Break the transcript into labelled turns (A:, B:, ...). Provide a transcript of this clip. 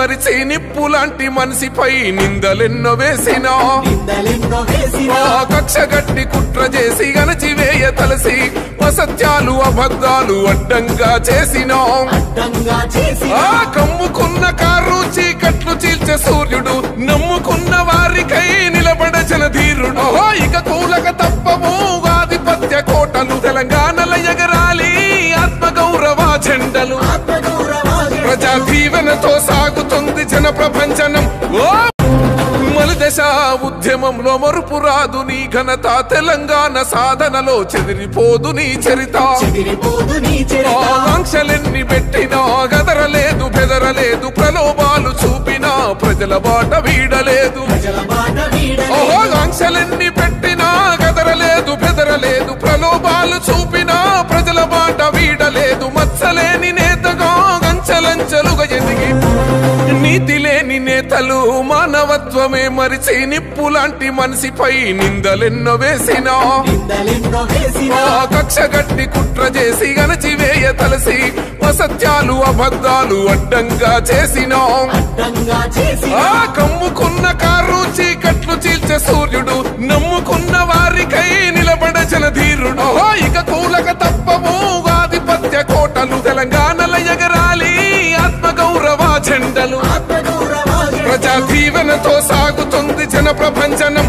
A: మరిచి నిప్పు లాంటి మనిషిపై నిందలెన్నో వేసినా
B: నిందలెన్నో వేసిన
A: ఆ కక్ష గట్టి కుట్ర చేసి గణచివేయ తలసి అసత్యాలు అబద్ధాలు అడ్డంగా చేసినా
B: అడ్డంగా చేసిన
A: ఆ కమ్ముకున్న కారు చీకట్లు చీల్చే సూర్యుడు నమ్ముకున్న వారికై నిలబడచన ధీరుడు ఓహో, ఇక కూలక తప్పవు ఆధిపత్య కోటలు తెలంగాణల ఎగరాలి ఆత్మగౌరవ జెండలు
B: ఆత్మగౌరవాలు
A: ప్రజా దీవెనతో సాగుతుంది జన ప్రపంచనం ఓ మలిదశ ఉద్యమంలో మరుపు రాదు నీ ఘనత తెలంగాణ సాధనలో చెదిరిపోదు నీ చరిత
B: చెదిరిపోదు నీ చరిత
A: ఆకాంక్షలెన్ని పెట్టినా గదరలేదు బెదరలేదు ప్రలోభాలు చూపినా ప్రజల బాట వీడలేదు
B: ప్రజల మాట వీడలే
A: ఓహో ఆంక్షలెన్ని పెట్టినా గదరలేదు బెదరలేదు ప్రలోభాలు చూపినా ప్రజల బాట వీడలేదు మచ్చలేని నేతగా గంచలంచలుగా ఎదిగి నీతి లేని నేతలు మానవత్వమే మరిచి నిప్పు లాంటి మనిషిపై నిందలెన్నో వేసినా
B: నిందలెన్నో వేసిన
A: ఆ కక్ష గట్టి కుట్ర చేసి గణచివేయ తలసి అసత్యాలు అబద్ధాలు అడ్డంగా చేసినా
B: అడ్డంగా చేసిన
A: ఆ కమ్ముకున్న కారు చీకట్లు చీల్చే సూర్యుడు నమ్ముకున్న వారికై నిలబడచన ధీరుడు ఓహో, ఇక కూలక తప్పవు ఆధిపత్య కోటలు తెలంగాణల ఎగరాలి ఆత్మగౌరవ జెండలు
B: ఆత్మగౌరవాలు
A: ప్రజా దీవెనతో సాగుతుంది జన ప్రపంచనం